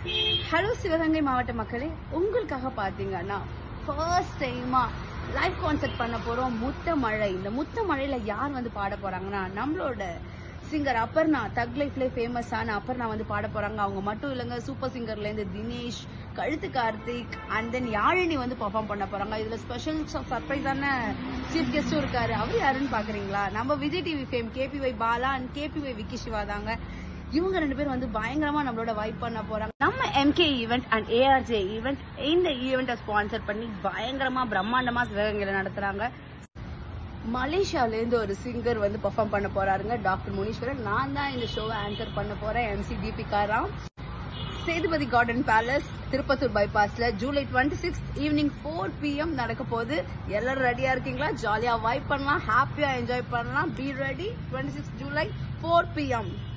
hello Sivaganga மாவட்ட மக்களே உங்களுக்காக பாத்தீங்கன்னா ஃபர்ஸ்ட் டைமா லைவ் கான்சர்ட் பண்ண போறோம் முத்த மழை இந்த முத்த மழையில யார் வந்து பாட போறாங்கன்னா நம்மளோட சிங்கர் அப்பர்ணா தக் லைஃப்ல ஃபேமஸான அப்பர்ணா வந்து பாட போறாங்க அவங்க மட்டும் இல்லைங்க சூப்பர் சிங்கர்ல இருந்து தினேஷ் கழுத்து கார்த்திக் அண்ட் தென் யாழினி வந்து பெர்ஃபார்ம் பண்ண போறாங்க இதுல ஸ்பெஷல் சர்ப்ரைஸான சீஃப் கெஸ்டும் இருக்காரு அவர் யாருன்னு பாக்குறீங்களா நம்ம Vijay TV fame KPY Bala and KPY Vicky Siva தாங்க இவங்க ரெண்டு பேரும் வந்து பயங்கரமா நம்மளோட வைப் பண்ண போறாங்க நம்ம MK event and ARJ event இந்த ஈவெண்ட்டை ஸ்பான்சர் பண்ணி பயங்கரமா பிரம்மாண்டமா சிவகங்கையில நடத்துறாங்க மலேசியால இருந்து ஒரு சிங்கர் வந்து பெர்ஃபார்ம் பண்ண போறாருங்க டாக்டர் முனீஸ்வரன் நான் தான் இந்த ஷோவை ஆன்சர் பண்ண போறேன் MC Deepika Ram Sethupathi garden palace Tirupattur பைபாஸ்ல July twenty six evening four PM நடக்க போகுது எல்லாரும் ரெடியா இருக்கீங்களா ஜாலியா வைப் பண்ணலாம் ஹாப்பியா என்ஜாய் பண்ணலாம் be ready twenty six July four PM